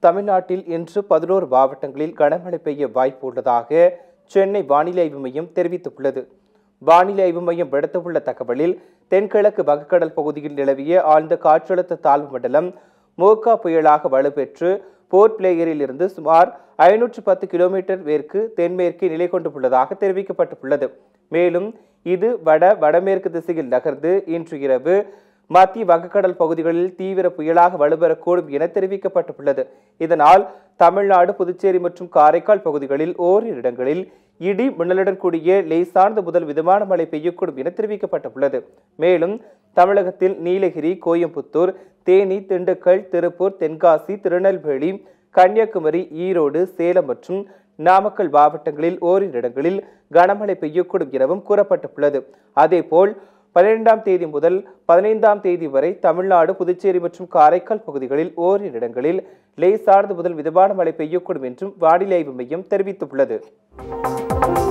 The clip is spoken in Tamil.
தமிழ்நாட்டில் இன்று பதினோரு மாவட்டங்களில் கனமழை பெய்ய வாய்ப்பு உள்ளதாக சென்னை வானிலை ஆய்வு மையம் தெரிவித்துள்ளது வானிலை ஆய்வு மையம் விடுத்துள்ள தகவலில் தென்கிழக்கு வங்கக்கடல் பகுதியில் நிலவிய ஆழ்ந்த காற்றழுத்த தாழ்வு மண்டலம் மோகா புயலாக வலுப்பெற்று போர்ட் பிளேயரில் இருந்து சுமார் ஐநூற்று பத்து கிலோமீட்டர் மேற்கு தென்மேற்கே நிலை கொண்டுள்ளதாக தெரிவிக்கப்பட்டுள்ளது மேலும் இது வட வடமேற்கு திசையில் நகர்ந்து இன்று இரவு மத்திய வங்கக்கடல் பகுதிகளில் தீவிர புயலாக வலுப்பெறக்கூடும் என தெரிவிக்கப்பட்டுள்ளது இதனால் தமிழ்நாடு புதுச்சேரி மற்றும் காரைக்கால் பகுதிகளில் ஓரிரு இடங்களில் இடி மின்னலுடன் கூடிய லேசார்ந்த முதல் மிதமான மழை பெய்யக்கூடும் என தெரிவிக்கப்பட்டுள்ளது மேலும் தமிழகத்தில் நீலகிரி கோயம்புத்தூர் தேனி திண்டுக்கல் திருப்பூர் தென்காசி திருநெல்வேலி கன்னியாகுமரி ஈரோடு சேலம் மற்றும் நாமக்கல் மாவட்டங்களில் ஓரிரு இடங்களில் கனமழை பெய்யக்கூடும் எனவும் கூறப்பட்டுள்ளது அதேபோல் பன்னிரெண்டாம் தேதி முதல் பதினைந்தாம் தேதி வரை தமிழ்நாடு புதுச்சேரி மற்றும் காரைக்கால் பகுதிகளில் ஓரிரு இடங்களில் லேசார்ந்த முதல் மிதமான மழை பெய்யக்கூடும் என்றும் வானிலை ஆய்வு மையம் தெரிவித்துள்ளது